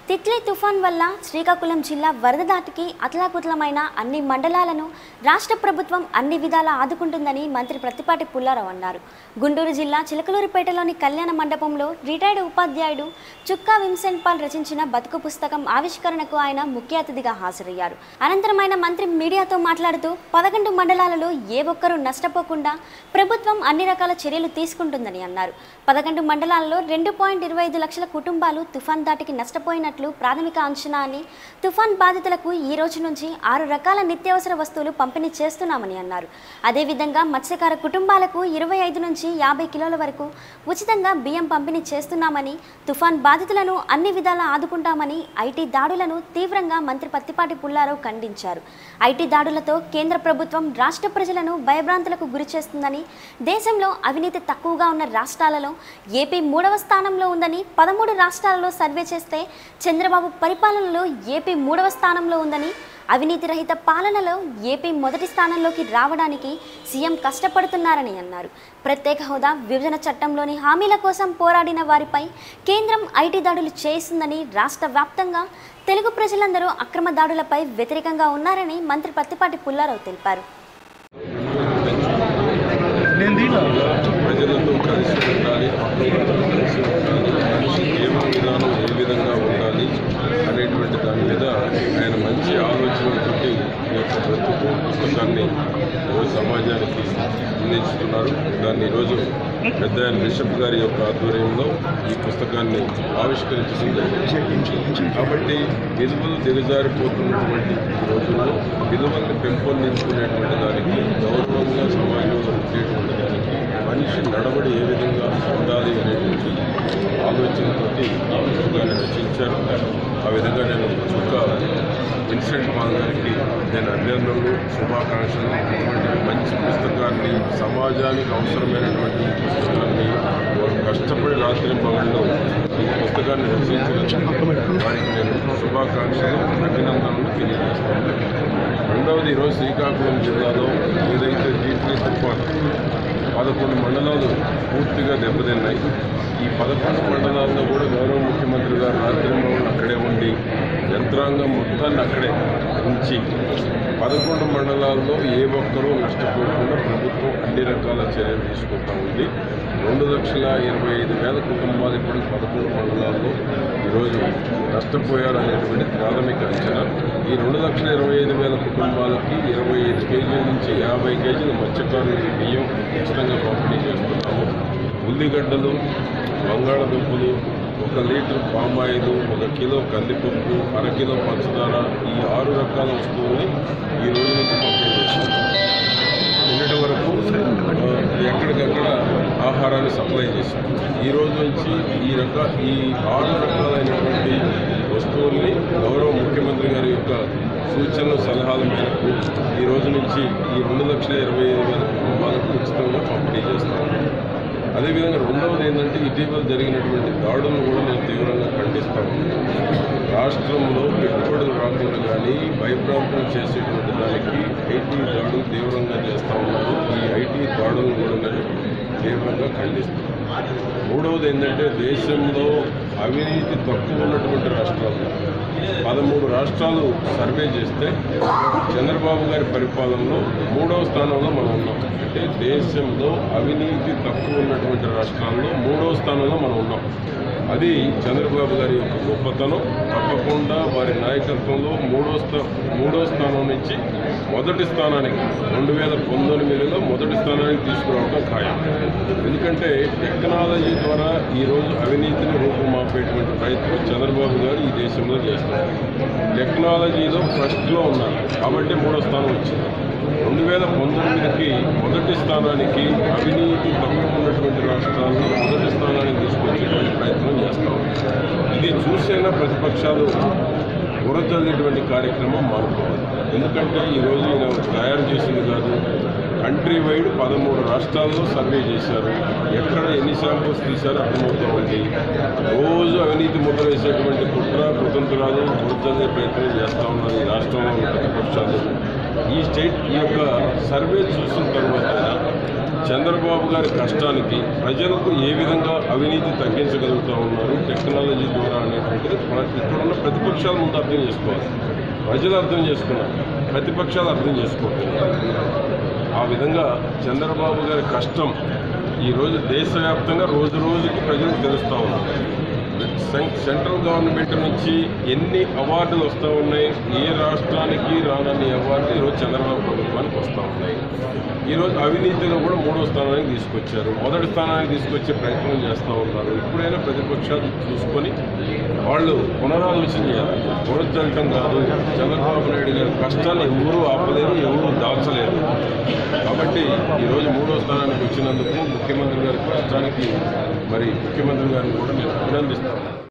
తిత్లీ తుఫాన్ వల్ల శ్రీకాకుళం జిల్లా వరద దాటికి అతలాకుతలమైన అన్ని మండలాలను రాష్ట్ర ప్రభుత్వం అన్ని విధాలా ఆదుకుంటుందని మంత్రి ప్రత్తిపాటి పుల్లారావు అన్నారు గుంటూరు జిల్లా చిలకలూరిపేటలోని కళ్యాణ మండపంలో రిటైర్డ్ ఉపాధ్యాయుడు చుక్కా విన్సెంట్ పాల్ రచించిన బతుకు పుస్తకం ఆవిష్కరణకు ఆయన ముఖ్య అతిథిగా హాజరయ్యారు అనంతరం ఆయన మంత్రి మీడియాతో మాట్లాడుతూ పదకొండు మండలాలలో ఏ ఒక్కరూ నష్టపోకుండా ప్రభుత్వం అన్ని రకాల చర్యలు తీసుకుంటుందని అన్నారు పదకొండు మండలాల్లో రెండు పాయింట్ ఇరవై ఐదు లక్షల కుటుంబాలు తుఫాన్ దాటికి నష్టపోయినట్లు ప్రాథమిక అంచనా అని తుఫాన్ బాధితులకు ఈ రోజు నుంచి ఆరు రకాల నిత్యావసర వస్తువులు పంపిణీ చేస్తున్నామని అన్నారు అదేవిధంగా మత్స్యకార కుటుంబాలకు ఇరవై ఐదు నుంచి యాభై కిలోల వరకు ఉచితంగా బియ్యం పంపిణీ చేస్తున్నామని తుఫాన్ బాధితులను అన్ని విధాలా ఆదుకుంటామని ఐటీ దాడులను తీవ్రంగా మంత్రి పత్తిపాటి పుల్లారావు ఖండించారు ఐటీ దాడులతో కేంద్ర ప్రభుత్వం రాష్ట్ర ప్రజలను భయభ్రాంతులకు గురి చేస్తుందని దేశంలో అవినీతి తక్కువగా ఉన్న రాష్ట్రాలలో ఏపీ మూడవ స్థానంలో ఉందని పదమూడు రాష్ట్రాలలో సర్వే చేస్తే చంద్రబాబు పరిపాలనలో ఏపీ మూడవ స్థానంలో ఉందని అవినీతి రహిత పాలనలో ఏపీ మొదటి స్థానంలోకి రావడానికి సీఎం కష్టపడుతున్నారని అన్నారు ప్రత్యేక హోదా విభజన చట్టంలోని హామీల కోసం పోరాడిన వారిపై కేంద్రం ఐటీ దాడులు చేస్తుందని రాష్ట్ర వ్యాప్తంగా తెలుగు ప్రజలందరూ అక్రమ దాడులపై వ్యతిరేకంగా ఉన్నారని మంత్రి పత్తిపాటి పుల్లారావు తెలిపారు నేను దీంట్లో ప్రజలతో కలిసి ఉండాలి అందరితో కలిసి ఉండాలి మనిషి జీవన విధానం ఏ విధంగా ఉండాలి అనేటువంటి దాని మీద ఆయన మంచి ఆలోచనతోటి ఈ యొక్క బ్రతుకు పుస్తకాన్ని ఈరోజు సమాజానికి అందించుతున్నారు దాన్ని ఈరోజు పెద్ద ఆయన బిషప్ గారి యొక్క ఆధ్వర్యంలో ఈ పుస్తకాన్ని ఆవిష్కరించడం జరిగింది కాబట్టి విలువలు దిగజారిపోతున్నటువంటి ఈ రోజుల్లో విలువల్ని పెంపొందించుకునేటువంటి దానికి గౌరవంగా సమాజంలో ఉండేటువంటి దానికి మనిషి నడవడి ఏ విధంగా ఉండాలి అనేటువంటి ఆలోచనతోటి ఈ పుస్తకాన్ని రచించారు ఆ విధంగా నేను చుక్క విన్సెంట్ పాల్ గారికి నేను అభినందనలు శుభాకాంక్షలు ఇటువంటి మంచి పుస్తకాన్ని సమాజానికి అవసరమైనటువంటి ఈ పుస్తకాన్ని వారు కష్టపడి రాత్రి పగళ్ళు ఈ పుస్తకాన్ని రచించినందుకు వారికి నేను శుభాకాంక్షలు అభినందనలు తెలియజేస్తాను రెండవది ఈరోజు శ్రీకాకుళం జిల్లాలో ఏదైతే దీప్తి తుఫాన్ పదకొండు మండలాలు పూర్తిగా దెబ్బతిన్నాయి ఈ పదకొండు మండలాల్లో కూడా గౌరవ ముఖ్యమంత్రి గారు రాత్రింలో అక్కడే ఉండి యంత్రాంగం మొత్తాన్ని అక్కడే ఉంచి పదకొండు మండలాల్లో ఏ ఒక్కరూ నష్టపోకుండా ప్రభుత్వం అన్ని రకాల చర్యలు తీసుకుంటా ఉంది రెండు లక్షల ఇరవై ఐదు వేల కుటుంబాలు ఇప్పుడు పదకొండు మండలాల్లో ఈరోజు నష్టపోయారు అనేటువంటి ప్రాథమిక అంచనా ఈ రెండు లక్షల ఇరవై ఐదు వేల కుటుంబాలకి ఇరవై ఐదు కేజీల నుంచి యాభై కేజీల మత్స్యకారులకి బియ్యం ఉచితంగా పంపిణీ చేస్తున్నాము ఉల్లిగడ్డలు బంగాళదుంపలు ఒక లీటర్ పామాయిల్ ఒక కిలో కందిపప్పు అర కిలో పంచదార ఈ ఆరు రకాల వస్తువుల్ని ఈ రోజు నుంచి పంపిణీ చేస్తున్నాం నిన్నటి వరకు ఆ, ఎక్కడికక్కడ ఆహారాన్ని సప్లై చేశాం ఈ రోజు నుంచి ఈ రక ఈ ఆరు రకాలైనటువంటి వస్తువుల్ని గౌరవ ముఖ్యమంత్రి గారి యొక్క సూచనలు సలహాల మేరకు ఈ రోజు నుంచి ఈ రెండు లక్షల ఇరవై ఐదు వేల కుటుంబాలకు ఉచితంగా పంపిణీ చేస్తాం అదేవిధంగా రెండవది ఏంటంటే ఇటీవల జరిగినటువంటి దాడులను కూడా నేను తీవ్రంగా ఖండిస్తాను రాష్ట్రంలో పెట్టుబడులు రాకుండా కానీ భయప్రాంతం చేసేటువంటి దానికి ఐటీ దాడులు తీవ్రంగా చేస్తూ ఉన్నారు ఈ ఐటీ దాడులను కూడా నేను తీవ్రంగా ఖండిస్తాను మూడవది ఏంటంటే దేశంలో అవినీతి తక్కువ ఉన్నటువంటి రాష్ట్రాలు పదమూడు రాష్ట్రాలు సర్వే చేస్తే చంద్రబాబు గారి పరిపాలనలో మూడవ స్థానంలో మనం ఉన్నాం అంటే దేశంలో అవినీతి తక్కువ ఉన్నటువంటి రాష్ట్రాల్లో మూడవ స్థానంలో మనం ఉన్నాం అది చంద్రబాబు గారి యొక్క గొప్పతనం తప్పకుండా వారి నాయకత్వంలో మూడో స్థా మూడో స్థానం నుంచి మొదటి స్థానానికి రెండు వేల పంతొమ్మిదిలో మొదటి స్థానానికి తీసుకురావడం ఖాయం ఎందుకంటే టెక్నాలజీ ద్వారా ఈరోజు అవినీతిని రూపుమాపేటువంటి ప్రయత్నం చంద్రబాబు గారు ఈ దేశంలో చేస్తున్నారు టెక్నాలజీలో ఫస్ట్లో ఉన్నారు కాబట్టి మూడో స్థానం వచ్చింది రెండు వేల పంతొమ్మిదికి మొదటి స్థానానికి అవినీతి తక్కువ ఉన్నటువంటి రాష్ట్రాలను మొదటి స్థానానికి తీసుకొచ్చేటువంటి ప్రయత్నం చేస్తాం ఇది చూసైనా ప్రతిపక్షాలు బురదల్లేటువంటి కార్యక్రమం మానుకోవాలి ఎందుకంటే ఈరోజు ఈయన తయారు చేసింది కాదు కంట్రీ వైడ్ పదమూడు రాష్ట్రాల్లో సర్వే చేశారు ఎక్కడ ఎన్ని శాంపుల్స్ తీశారో అర్థమవుతా ఉంది రోజు అవినీతి ముద్ర వేసేటువంటి కుట్ర కుతంత్రాలు బురదల్లే ప్రయత్నం చేస్తూ ఉన్నారు ఈ రాష్ట్రంలో ఉన్న ప్రతిపక్షాలు ఈ స్టేట్ ఈ యొక్క సర్వే చూసిన తర్వాత చంద్రబాబు గారి కష్టానికి ప్రజలకు ఏ విధంగా అవినీతి తగ్గించగలుగుతూ ఉన్నారు టెక్నాలజీ ద్వారా అనేటువంటిది మన ఇక్కడ ఉన్న ప్రతిపక్షాల ముందు అర్థం చేసుకోవాలి ప్రజలు అర్థం చేసుకున్నారు ప్రతిపక్షాలు అర్థం చేసుకోవాలి ఆ విధంగా చంద్రబాబు గారి కష్టం ఈరోజు దేశవ్యాప్తంగా రోజు రోజుకి ప్రజలకు తెలుస్తూ ఉంది సెం- సెంట్రల్ గవర్నమెంట్ నుంచి ఎన్ని అవార్డులు వస్తూ ఉన్నాయి ఏ రాష్ట్రానికి రానన్ని అవార్డులు ఈరోజు చంద్రబాబు ప్రభుత్వానికి వస్తూ ఉన్నాయి ఈరోజు అవినీతిలో కూడా మూడో స్థానానికి తీసుకొచ్చారు మొదటి స్థానానికి తీసుకొచ్చే ప్రయత్నం చేస్తూ ఉన్నారు ఇప్పుడైనా ప్రతిపక్షాలు చూసుకొని వాళ్ళు పునరాలోచన చేయాలి పునరుద్ధరించడం కాదు చంద్రబాబు నాయుడు గారి కష్టాన్ని ఎవరూ ఆపలేరు ఎవరూ దాల్చలేరు కాబట్టి ఈరోజు మూడో స్థానానికి వచ్చినందుకు ముఖ్యమంత్రి గారి కష్టానికి మరి ముఖ్యమంత్రి గారిని కూడా నేను అభినందిస్తాను